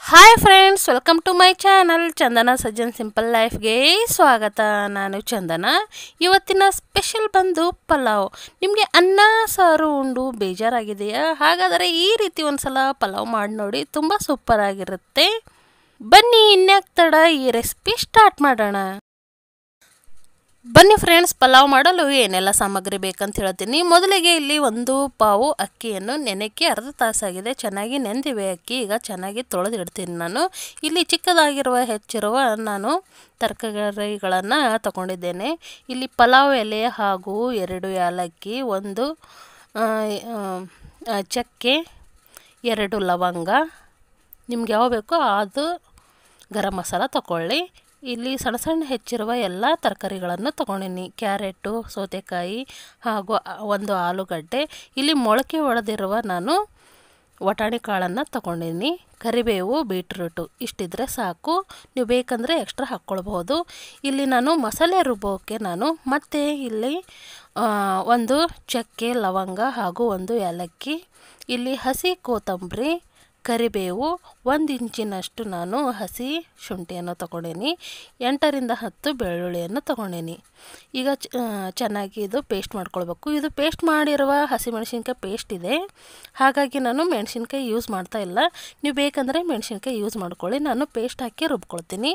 hi friends welcome to my channel Chandana Sajjan simple ಲೈಫ್ಗೆ ಸ್ವಾಗತ ನಾನು ಚಂದನ ಇವತ್ತಿನ ಸ್ಪೆಷಲ್ ಬಂದು ಪಲಾವ್ ನಿಮಗೆ ಅನ್ನ ಸಾರು ಉಂಡು ಬೇಜಾರಾಗಿದೆಯಾ ಹಾಗಾದರೆ ಈ ರೀತಿ ಒಂದ್ಸಲ ಪಲಾವ್ ಮಾಡಿ ನೋಡಿ ತುಂಬ ಸೂಪರ್ ಆಗಿರುತ್ತೆ ಬನ್ನಿ ಇನ್ಯಾಕ್ ತಡ ಈ ರೆಸಿಪಿ ಸ್ಟಾರ್ಟ್ ಮಾಡೋಣ ಬನ್ನಿ ಫ್ರೆಂಡ್ಸ್ ಪಲಾವ್ ಮಾಡಲು ಏನೆಲ್ಲ ಸಾಮಗ್ರಿ ಬೇಕಂತ ಹೇಳ್ತೀನಿ ಮೊದಲಿಗೆ ಇಲ್ಲಿ ಒಂದು ಪಾವು ಅಕ್ಕಿಯನ್ನು ನೆನೆಕ್ಕೆ ಅರ್ಧ ತಾಸಾಗಿದೆ ಚೆನ್ನಾಗಿ ನೆಂದಿವೆ ಅಕ್ಕಿ ಈಗ ಚೆನ್ನಾಗಿ ತೊಳೆದಿಡ್ತೀನಿ ನಾನು ಇಲ್ಲಿ ಚಿಕ್ಕದಾಗಿರುವ ಹೆಚ್ಚಿರುವ ನಾನು ತರಕಾರಿಗಳನ್ನು ತಗೊಂಡಿದ್ದೇನೆ ಇಲ್ಲಿ ಪಲಾವ್ ಎಲೆ ಹಾಗೂ ಎರಡು ಏಲಕ್ಕಿ ಒಂದು ಆ, ಆ, ಚಕ್ಕೆ ಎರಡು ಲವಂಗ ನಿಮ್ಗೆ ಯಾವ ಬೇಕೋ ಅದು ಗರಂ ಮಸಾಲ ತಗೊಳ್ಳಿ ಇಲ್ಲಿ ಸಣ್ಣ ಸಣ್ಣ ಹೆಚ್ಚಿರುವ ಎಲ್ಲ ತರಕಾರಿಗಳನ್ನು ತಗೊಂಡಿನಿ ಕ್ಯಾರೆಟು ಸೌತೆಕಾಯಿ ಹಾಗೂ ಆ- ಒಂದು ಆಲೂಗಡ್ಡೆ ಇಲ್ಲಿ ಮೊಳಕೆ ಒಡೆದಿರುವ ನಾನು ವಟಾಣಿ ಕಾಳನ್ನು ತಗೊಂಡಿನಿ ಕರಿಬೇವು ಬೀಟ್ರೂಟು ಇಷ್ಟಿದ್ರೆ ಸಾಕು ನೀವು ಬೇಕಂದರೆ ಎಕ್ಸ್ಟ್ರಾ ಹಾಕ್ಕೊಳ್ಬೋದು ಇಲ್ಲಿ ನಾನು ಮಸಾಲೆ ರುಬ್ಬೋಕ್ಕೆ ನಾನು ಮತ್ತೆ ಇಲ್ಲಿ ಆ, ಒಂದು ಚಕ್ಕೆ ಲವಂಗ ಹಾಗೂ ಒಂದು ಏಲಕ್ಕಿ ಇಲ್ಲಿ ಹಸಿ ಕೊತ್ತಂಬರಿ ಕರಿಬೇವು ಒಂದು ಇಂಚಿನಷ್ಟು ನಾನು ಹಸಿ ಶುಂಠಿಯನ್ನು ತಗೊಂಡೀನಿ ಎಂಟರಿಂದ ಹತ್ತು ಬೆಳ್ಳುಳ್ಳಿಯನ್ನು ತಗೊಂಡೀನಿ ಈಗ ಚ- ಆ, ಚೆನ್ನಾಗಿ ಇದು ಪೇಸ್ಟ್ ಮಾಡ್ಕೊಳ್ಬೇಕು ಇದು ಪೇಸ್ಟ್ ಮಾಡಿರುವ ಹಸಿಮೆಣಸಿನ್ಕಾಯಿ ಪೇಸ್ಟ್ ಇದೆ ಹಾಗಾಗಿ ನಾನು ಮೆಣಸಿನ್ಕಾಯಿ ಯೂಸ್ ಮಾಡ್ತಾ ಇಲ್ಲ ನೀವು ಬೇಕಂದರೆ ಮೆಣಸಿನ್ಕಾಯಿ ಯೂಸ್ ಮಾಡ್ಕೊಳ್ಳಿ ನಾನು ಪೇಸ್ಟ್ ಹಾಕಿ ರುಬ್ಕೊಳ್ತೀನಿ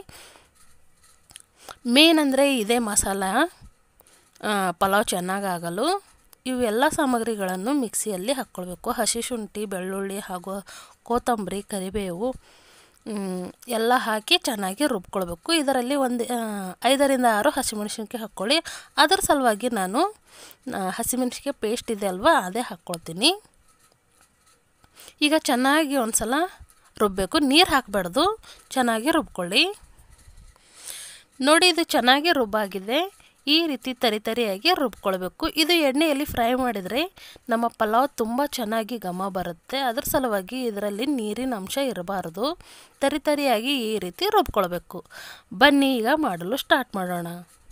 ಮೇನ್ ಅಂದರೆ ಇದೇ ಮಸಾಲ ಆ, ಪಲಾವ್ ಚೆನ್ನಾಗಾಗಲು ಇವೆಲ್ಲ ಸಾಮಗ್ರಿಗಳನ್ನು ಮಿಕ್ಸಿಯಲ್ಲಿ ಹಾಕ್ಕೊಳ್ಬೇಕು ಹಸಿ ಶುಂಠಿ ಬೆಳ್ಳುಳ್ಳಿ ಹಾಗೂ ಕೊತ್ತಂಬರಿ ಕರಿಬೇವು ಮ್, ಎಲ್ಲ ಹಾಕಿ ಚೆನ್ನಾಗಿ ರುಬ್ಕೊಳ್ಬೇಕು ಇದರಲ್ಲಿ ಒಂದು ಆ, ಐದರಿಂದ ಆರು ಹಸಿಮೆಣಸಿನ್ಕಾಯಿ ಹಾಕ್ಕೊಳ್ಳಿ ಅದರ ಸಲುವಾಗಿ ನಾನು ಆ, ಹಸಿಮೆಣಸಿನ್ಕಾಯಿ ಪೇಸ್ಟ್ ಇದೆ ಅಲ್ವಾ ಅದೇ ಹಾಕ್ಕೊಳ್ತೀನಿ ಈಗ ಚೆನ್ನಾಗಿ ಒಂದು ಸಲ ರುಬ್ಬಬೇಕು ನೀರು ಹಾಕಬಾರ್ದು ಚೆನ್ನಾಗಿ ರುಬ್ಕೊಳ್ಳಿ ನೋಡಿ ಇದು ಚೆನ್ನಾಗಿ ರುಬ್ಬಾಗಿದೆ ಈ ರೀತಿ ತರಿ ತರಿಯಾಗಿ ರುಬ್ಕೊಳ್ಬೇಕು ಇದು ಎಣ್ಣೆಯಲ್ಲಿ ಫ್ರೈ ಮಾಡಿದರೆ ನಮ್ಮ ಪಲಾವ್ ತುಂಬ ಚೆನ್ನಾಗಿ ಘಮ ಬರುತ್ತೆ ಅದ್ರ ಸಲುವಾಗಿ ಇದರಲ್ಲಿ ನೀರಿನ ಅಂಶ ಇರಬಾರ್ದು ತರಿ ತರಿಯಾಗಿ ಈ ರೀತಿ ರುಬ್ಕೊಳ್ಬೇಕು ಬನ್ನಿ ಈಗ ಮಾಡಲು ಸ್ಟಾರ್ಟ್ ಮಾಡೋಣ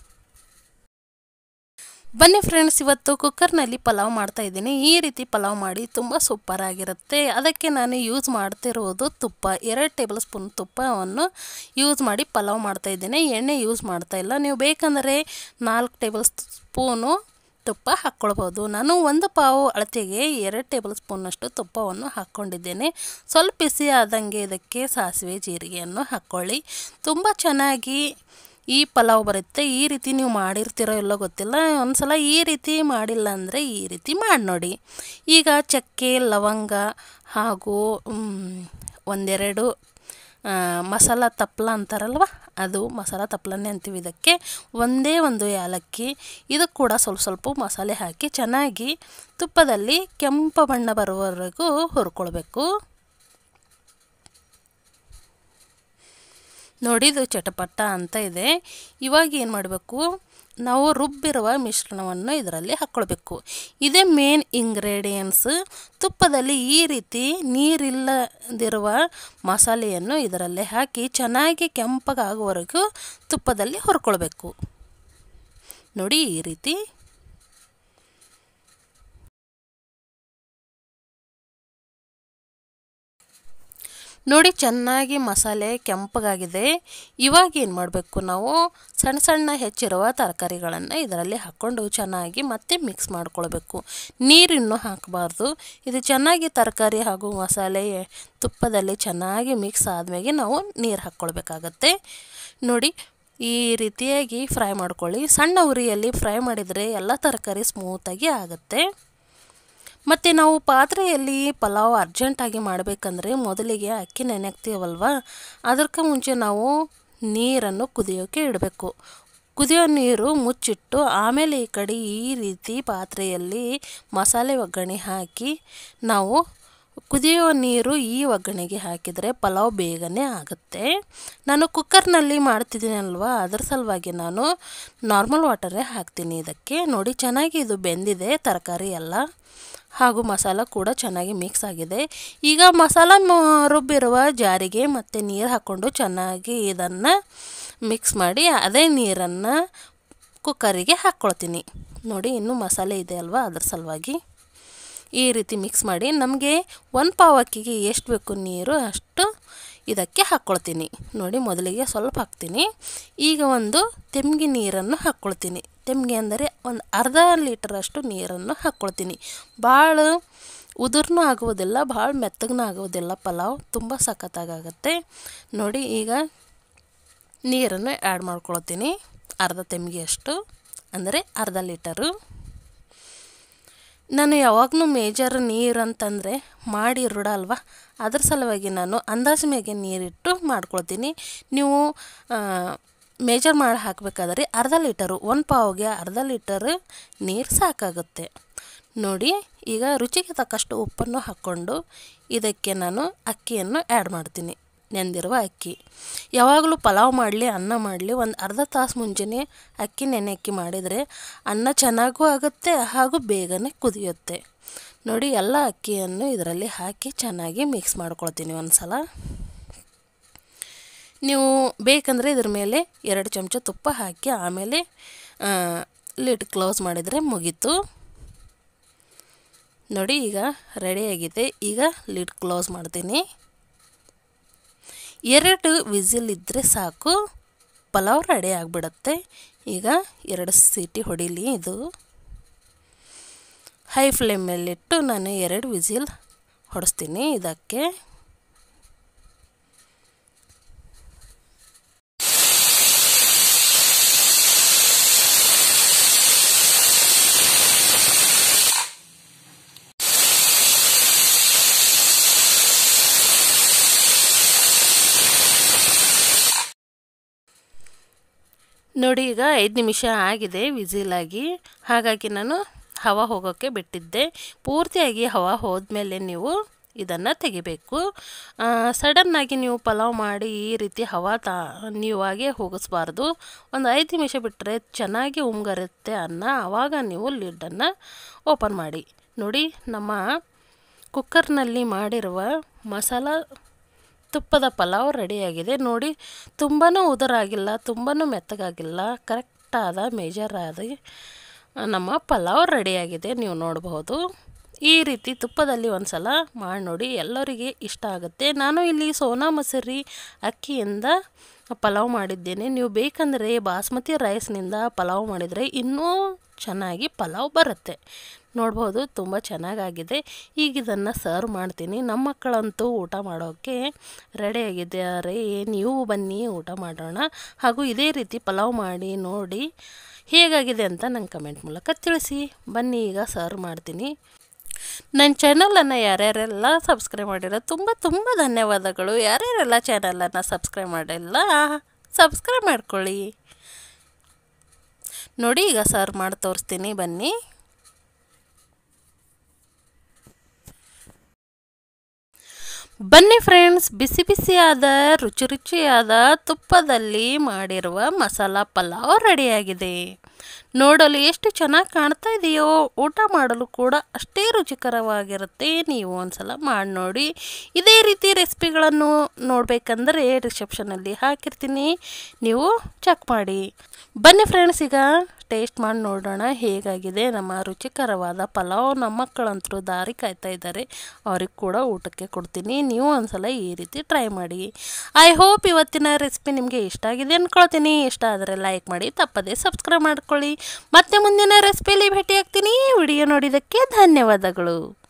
ಬನ್ನಿ ಫ್ರೆಂಡ್ಸ್ ಇವತ್ತು ಕುಕ್ಕರ್ನಲ್ಲಿ ಪಲಾವ್ ಮಾಡ್ತಾ ಇದ್ದೀನಿ ಈ ರೀತಿ ಪಲಾವ್ ಮಾಡಿ ತುಂಬ ಸೂಪರ್ ಆಗಿರುತ್ತೆ ಅದಕ್ಕೆ ನಾನು ಯೂಸ್ ಮಾಡ್ತಿರುವುದು ತುಪ್ಪ ಎರಡು ಟೇಬಲ್ ಸ್ಪೂನ್ ತುಪ್ಪವನ್ನು ಯೂಸ್ ಮಾಡಿ ಪಲಾವ್ ಮಾಡ್ತಾ ಇದ್ದೀನಿ ಎಣ್ಣೆ ಯೂಸ್ ಮಾಡ್ತಾ ಇಲ್ಲ ನೀವು ಬೇಕಂದರೆ ನಾಲ್ಕು ಟೇಬಲ್ ಸ್ಪೂನು ತುಪ್ಪ ಹಾಕ್ಕೊಳ್ಬೋದು ನಾನು ಒಂದು ಪಾವು ಅಳತೆಗೆ ಎರಡು ಟೇಬಲ್ ಸ್ಪೂನಷ್ಟು ತುಪ್ಪವನ್ನು ಹಾಕ್ಕೊಂಡಿದ್ದೇನೆ ಸ್ವಲ್ಪ ಬಿಸಿ ಆದಂಗೆ ಇದಕ್ಕೆ ಸಾಸಿವೆ ಜೀರಿಗೆಯನ್ನು ಹಾಕ್ಕೊಳ್ಳಿ ತುಂಬ ಚೆನ್ನಾಗಿ ಈ ಪಲಾವ್ ಬರುತ್ತೆ ಈ ರೀತಿ ನೀವು ಮಾಡಿರ್ತೀರೋ ಇಲ್ಲೋ ಗೊತ್ತಿಲ್ಲ ಒಂದ್ಸಲ ಈ ರೀತಿ ಮಾಡಿಲ್ಲ ಅಂದರೆ ಈ ರೀತಿ ಮಾಡಿ ನೋಡಿ ಈಗ ಚಕ್ಕೆ ಲವಂಗ ಹಾಗೂ ಮ್, ಒಂದೆರಡು ಆ, ಮಸಾಲ ತಪ್ಪಲ ಅಂತಾರಲ್ವ ಅದು ಮಸಾಲ ತಪ್ಪಲನ್ನೇ ಅಂತೀವಿ ಇದಕ್ಕೆ ಒಂದೇ ಒಂದು ಏಲಕ್ಕಿ ಇದು ಕೂಡ ಸ್ವಲ್ಪ ಸ್ವಲ್ಪ ಮಸಾಲೆ ಹಾಕಿ ಚೆನ್ನಾಗಿ ತುಪ್ಪದಲ್ಲಿ ಕೆಂಪು ಬಣ್ಣ ಬರುವವರೆಗೂ ಹುರ್ಕೊಳ್ಬೇಕು ನೋಡಿ ಇದು ಚಟಪಟ ಅಂತ ಇದೆ ಇವಾಗ ಏನು ಮಾಡಬೇಕು ನಾವು ರುಬ್ಬಿರುವ ಮಿಶ್ರಣವನ್ನು ಇದರಲ್ಲಿ ಹಾಕ್ಕೊಳ್ಬೇಕು ಇದೇ ಮೇನ್ ಇಂಗ್ರೀಡಿಯೆಂಟ್ಸ್ ತುಪ್ಪದಲ್ಲಿ ಈ ರೀತಿ ನೀರಿಲ್ಲದಿರುವ ಮಸಾಲೆಯನ್ನು ಇದರಲ್ಲಿ ಹಾಕಿ ಚೆನ್ನಾಗಿ ಕೆಂಪಗಾಗುವವರೆಗೂ ತುಪ್ಪದಲ್ಲಿ ಹುರ್ಕೊಳ್ಬೇಕು ನೋಡಿ ಈ ರೀತಿ ನೋಡಿ ಚೆನ್ನಾಗಿ ಮಸಾಲೆ ಕೆಂಪಗಾಗಿದೆ ಇವಾಗ ಏನು ಮಾಡಬೇಕು ನಾವು ಸಣ್ಣ ಸಣ್ಣ ಹೆಚ್ಚಿರುವ ತರಕಾರಿಗಳನ್ನು ಇದರಲ್ಲಿ ಹಾಕ್ಕೊಂಡು ಚೆನ್ನಾಗಿ ಮತ್ತೆ ಮಿಕ್ಸ್ ಮಾಡ್ಕೊಳ್ಬೇಕು ನೀರಿನ್ನು ಹಾಕಬಾರ್ದು ಇದು ಚೆನ್ನಾಗಿ ತರಕಾರಿ ಹಾಗೂ ಮಸಾಲೆ ತುಪ್ಪದಲ್ಲಿ ಚೆನ್ನಾಗಿ ಮಿಕ್ಸ್ ಆದಮೇಲೆ ನಾವು ನೀರು ಹಾಕ್ಕೊಳ್ಬೇಕಾಗತ್ತೆ ನೋಡಿ ಈ ರೀತಿಯಾಗಿ ಫ್ರೈ ಮಾಡ್ಕೊಳ್ಳಿ ಸಣ್ಣ ಉರಿಯಲ್ಲಿ ಫ್ರೈ ಮಾಡಿದರೆ ಎಲ್ಲ ತರಕಾರಿ ಸ್ಮೂತಾಗಿ ಆಗುತ್ತೆ ಮತ್ತು ನಾವು ಪಾತ್ರೆಯಲ್ಲಿ ಪಲಾವ್ ಅರ್ಜೆಂಟಾಗಿ ಮಾಡಬೇಕಂದ್ರೆ ಮೊದಲಿಗೆ ಅಕ್ಕಿ ನೆನೆಕ್ತೀವಲ್ವ ಅದಕ್ಕೆ ಮುಂಚೆ ನಾವು ನೀರನ್ನು ಕುದಿಯೋಕ್ಕೆ ಇಡಬೇಕು ಕುದಿಯೋ ನೀರು ಮುಚ್ಚಿಟ್ಟು ಆಮೇಲೆ ಈ ಕಡೆ ಈ ರೀತಿ ಪಾತ್ರೆಯಲ್ಲಿ ಮಸಾಲೆ ಒಗ್ಗರಣೆ ಹಾಕಿ ನಾವು ಕುದಿಯೋ ನೀರು ಈ ಒಗ್ಗರಣೆಗೆ ಹಾಕಿದರೆ ಪಲಾವ್ ಬೇಗನೆ ಆಗುತ್ತೆ ನಾನು ಕುಕ್ಕರ್ನಲ್ಲಿ ಮಾಡ್ತಿದ್ದೀನಲ್ವ ಅದ್ರ ಸಲುವಾಗಿ ನಾನು ನಾರ್ಮಲ್ ವಾಟರೇ ಹಾಕ್ತೀನಿ ಇದಕ್ಕೆ ನೋಡಿ ಚೆನ್ನಾಗಿ ಇದು ಬೆಂದಿದೆ ತರಕಾರಿ ಎಲ್ಲ ಹಾಗೂ ಮಸಾಲ ಕೂಡ ಚೆನ್ನಾಗಿ ಮಿಕ್ಸ್ ಆಗಿದೆ ಈಗ ಮಸಾಲ ಮ- ರುಬ್ಬಿರುವ ಜಾರಿಗೆ ಮತ್ತು ನೀರು ಹಾಕ್ಕೊಂಡು ಚೆನ್ನಾಗಿ ಇದನ್ನು ಮಿಕ್ಸ್ ಮಾಡಿ ಅದೇ ನೀರನ್ನು ಕುಕ್ಕರಿಗೆ ಹಾಕ್ಕೊಳ್ತೀನಿ ನೋಡಿ ಇನ್ನೂ ಮಸಾಲೆ ಇದೆ ಅಲ್ವಾ ಅದ್ರ ಸಲುವಾಗಿ ಈ ರೀತಿ ಮಿಕ್ಸ್ ಮಾಡಿ ನಮಗೆ ಒಂದು ಪಾವ್ ಅಕ್ಕಿಗೆ ಎಷ್ಟು ಬೇಕು ನೀರು ಅಷ್ಟು ಇದಕ್ಕೆ ಹಾಕ್ಕೊಳ್ತೀನಿ ನೋಡಿ ಮೊದಲಿಗೆ ಸ್ವಲ್ಪ ಹಾಕ್ತೀನಿ ಈಗ ಒಂದು ತೆಮ್ಗೆ ನೀರನ್ನು ಹಾಕ್ಕೊಳ್ತೀನಿ ತೆಮ್ಗೆ ಅಂದರೆ ಒಂದು ಅರ್ಧ ಲೀಟರಷ್ಟು ನೀರನ್ನು ಹಾಕ್ಕೊಳ್ತೀನಿ ಭಾಳ ಉದುರ್ನೂ ಆಗುವುದಿಲ್ಲ ಭಾಳ ಮೆತ್ತಗೂ ಆಗುವುದಿಲ್ಲ ಪಲಾವ್ ತುಂಬ ಸಖತ್ತಾಗುತ್ತೆ ನೋಡಿ ಈಗ ನೀರನ್ನು ಆ್ಯಡ್ ಮಾಡ್ಕೊಳ್ತೀನಿ ಅರ್ಧ ತೆಮ್ಗೆಯಷ್ಟು ಅಂದರೆ ಅರ್ಧ ಲೀಟರು ನಾನು ಯಾವಾಗಲೂ ಮೇಜರ್ ನೀರು ಅಂತಂದರೆ ಮಾಡಿ ರುಡಲ್ವ ಅದ್ರ ಸಲುವಾಗಿ ನಾನು ಅಂದಾಜು ಮೇಗೆ ನೀರಿಟ್ಟು ಮಾಡ್ಕೊಳ್ತೀನಿ ನೀವು ಮೇಜರ್ ಮಾಡಿ ಹಾಕಬೇಕಾದ್ರೆ ಅರ್ಧ ಲೀಟರು ಒಂದು ಪಾವ್ಗೆ ಅರ್ಧ ಲೀಟರ್ ನೀರು ಸಾಕಾಗುತ್ತೆ ನೋಡಿ ಈಗ ರುಚಿಗೆ ತಕ್ಕಷ್ಟು ಉಪ್ಪನ್ನು ಹಾಕ್ಕೊಂಡು ಇದಕ್ಕೆ ನಾನು ಅಕ್ಕಿಯನ್ನು ಆ್ಯಡ್ ಮಾಡ್ತೀನಿ ನೆಂದಿರುವ ಅಕ್ಕಿ ಯಾವಾಗಲೂ ಪಲಾವ್ ಮಾಡಲಿ ಅನ್ನ ಮಾಡಲಿ ಒಂದು ಅರ್ಧ ತಾಸು ಮುಂಚೆನೇ ಅಕ್ಕಿ ನೆನೆ ಅಕ್ಕಿ ಮಾಡಿದರೆ ಅನ್ನ ಚೆನ್ನಾಗೂ ಆಗುತ್ತೆ ಹಾಗೂ ಬೇಗನೆ ಕುದಿಯುತ್ತೆ ನೋಡಿ ಎಲ್ಲ ಅಕ್ಕಿಯನ್ನು ಇದರಲ್ಲಿ ಹಾಕಿ ಚೆನ್ನಾಗಿ ಮಿಕ್ಸ್ ಮಾಡ್ಕೊಳ್ತೀನಿ ಒಂದು ಸಲ ನೀವು ಬೇಕಂದರೆ ಇದ್ರ ಮೇಲೆ ಎರಡು ಚಮಚ ತುಪ್ಪ ಹಾಕಿ ಆಮೇಲೆ ಲಿಡ್ ಕ್ಲೋಸ್ ಮಾಡಿದರೆ ಮುಗೀತು ನೋಡಿ ಈಗ ರೆಡಿಯಾಗಿದೆ ಈಗ ಲಿಡ್ ಕ್ಲೋಸ್ ಮಾಡ್ತೀನಿ ಎರಡು ವಿಸಿಲ್ ಇದ್ದರೆ ಸಾಕು ಪಲಾವ್ ರೆಡಿ ಆಗಿಬಿಡುತ್ತೆ ಈಗ ಎರಡು ಸೀಟಿ ಹೊಡಿಲಿ ಇದು ಹೈ ಫ್ಲೇಮ್ ಮೇಲಿಟ್ಟು ನಾನು ಎರಡು ವಿಸಿಲ್ ಹೊಡಿಸ್ತೀನಿ ಇದಕ್ಕೆ ನೋಡಿ ಈಗ ಐದು ನಿಮಿಷ ಆಗಿದೆ ವಿಸಿಲಾಗಿ ಹಾಗಾಗಿ ನಾನು ಹವಾ ಹೋಗೋಕ್ಕೆ ಬಿಟ್ಟಿದ್ದೆ ಪೂರ್ತಿಯಾಗಿ ಹವಾ ಹೋದ್ಮೇಲೆ ನೀವು ಇದನ್ನು ತೆಗಿಬೇಕು ಸಡನ್ನಾಗಿ ನೀವು ಪಲಾವ್ ಮಾಡಿ ಈ ರೀತಿ ಹವಾ ತಾ ನೀವಾಗೆ ಹೋಗಿಸ್ಬಾರ್ದು ಒಂದು ಐದು ನಿಮಿಷ ಬಿಟ್ಟರೆ ಚೆನ್ನಾಗಿ ಉಮ್ಗರುತ್ತೆ ಅನ್ನ ಆವಾಗ ನೀವು ಲಿಡ್ಡನ್ನು ಓಪನ್ ಮಾಡಿ ನೋಡಿ ನಮ್ಮ ಕುಕ್ಕರ್ನಲ್ಲಿ ಮಾಡಿರುವ ಮಸಾಲ ತುಪ್ಪದ ಪಲಾವ್ ರೆಡಿಯಾಗಿದೆ ನೋಡಿ ತುಂಬಾ ಉದುರಾಗಿಲ್ಲ ತುಂಬಾ ಮೆತ್ತಗಾಗಿಲ್ಲ ಕರೆಕ್ಟಾದ ಮೇಜರ್ ಆದ ನಮ್ಮ ಪಲಾವ್ ರೆಡಿಯಾಗಿದೆ ನೀವು ನೋಡಬಹುದು ಈ ರೀತಿ ತುಪ್ಪದಲ್ಲಿ ಒಂದು ಸಲ ಮಾಡಿ ನೋಡಿ ಎಲ್ಲರಿಗೆ ಇಷ್ಟ ಆಗುತ್ತೆ ನಾನು ಇಲ್ಲಿ ಸೋನಾ ಮಸೂರಿ ಅಕ್ಕಿಯಿಂದ ಪಲಾವ್ ಮಾಡಿದ್ದೇನೆ ನೀವು ಬೇಕಂದರೆ ಬಾಸ್ಮತಿ ರೈಸ್ನಿಂದ ಪಲಾವ್ ಮಾಡಿದರೆ ಇನ್ನೂ ಚೆನ್ನಾಗಿ ಪಲಾವ್ ಬರುತ್ತೆ ನೋಡ್ಬೋದು ತುಂಬ ಚೆನ್ನಾಗಾಗಿದೆ ಈಗ ಇದನ್ನು ಸರ್ವ್ ಮಾಡ್ತೀನಿ ನಮ್ಮ ಮಕ್ಕಳಂತೂ ಊಟ ಮಾಡೋಕ್ಕೆ ರೆಡಿಯಾಗಿದ್ದಾರೆ ನೀವು ಬನ್ನಿ ಊಟ ಮಾಡೋಣ ಹಾಗೂ ಇದೇ ರೀತಿ ಪಲಾವ್ ಮಾಡಿ ನೋಡಿ ಹೇಗಾಗಿದೆ ಅಂತ ನಂಗೆ ಕಮೆಂಟ್ ಮೂಲಕ ತಿಳಿಸಿ ಬನ್ನಿ ಈಗ ಸರ್ವ್ ಮಾಡ್ತೀನಿ ನನ್ನ ಚಾನಲನ್ನು ಯಾರ್ಯಾರೆಲ್ಲ ಸಬ್ಸ್ಕ್ರೈಬ್ ಮಾಡಿರೋ ತುಂಬ ತುಂಬ ಧನ್ಯವಾದಗಳು ಯಾರ್ಯಾರೆಲ್ಲ ಚಾನಲನ್ನು ಸಬ್ಸ್ಕ್ರೈಬ್ ಮಾಡಿಲ್ಲ ಸಬ್ಸ್ಕ್ರೈಬ್ ಮಾಡ್ಕೊಳ್ಳಿ ನೋಡಿ ಈಗ ಸರ್ವ್ ಮಾಡಿ ತೋರಿಸ್ತೀನಿ ಬನ್ನಿ ಬನ್ನಿ ಫ್ರೆಂಡ್ಸ್ ಬಿಸಿ ಬಿಸಿಯಾದ ರುಚಿ ರುಚಿಯಾದ ತುಪ್ಪದಲ್ಲಿ ಮಾಡಿರುವ ಮಸಾಲ ಪಲಾವ್ ರೆಡಿಯಾಗಿದೆ ನೋಡಲು ಎಷ್ಟು ಚೆನ್ನಾಗಿ ಕಾಣ್ತಾ ಇದೆಯೋ ಊಟ ಮಾಡಲು ಕೂಡ ಅಷ್ಟೇ ರುಚಿಕರವಾಗಿರುತ್ತೆ ನೀವು ಒಂದ್ಸಲ ಮಾಡಿ ನೋಡಿ ಇದೇ ರೀತಿ ರೆಸಿಪಿಗಳನ್ನು ನೋಡಬೇಕಂದ್ರೆ ರಿಸೆಪ್ಷನಲ್ಲಿ ಹಾಕಿರ್ತೀನಿ ನೀವು ಚೆಕ್ ಮಾಡಿ ಬನ್ನಿ ಫ್ರೆಂಡ್ಸ್ ಈಗ ಟೇಸ್ಟ್ ಮಾಡಿ ನೋಡೋಣ ಹೇಗಾಗಿದೆ ನಮ್ಮ ರುಚಿಕರವಾದ ಪಲಾವ್ ನಮ್ಮ ಮಕ್ಕಳಂತರೂ ದಾರಿ ಕಾಯ್ತಾ ಇದ್ದಾರೆ ಅವ್ರಿಗೆ ಕೂಡ ಊಟಕ್ಕೆ ಕೊಡ್ತೀನಿ ನೀವು ಒಂದ್ಸಲ ಈ ರೀತಿ ಟ್ರೈ ಮಾಡಿ ಐ ಹೋಪ್ ಇವತ್ತಿನ ರೆಸಿಪಿ ನಿಮಗೆ ಇಷ್ಟ ಆಗಿದೆ ಅಂದ್ಕೊಳ್ತೀನಿ ಇಷ್ಟ ಆದರೆ ಲೈಕ್ ಮಾಡಿ ತಪ್ಪದೇ ಸಬ್ಸ್ಕ್ರೈಬ್ ಮಾಡ್ಕೊಳ್ಳಿ ಮತ್ತೆ ಮುಂದಿನ ರೆಸಿಪಿಯಲ್ಲಿ ಭೇಟಿಯಾಗ್ತೀನಿ ವಿಡಿಯೋ ನೋಡಿದ್ದಕ್ಕೆ ಧನ್ಯವಾದಗಳು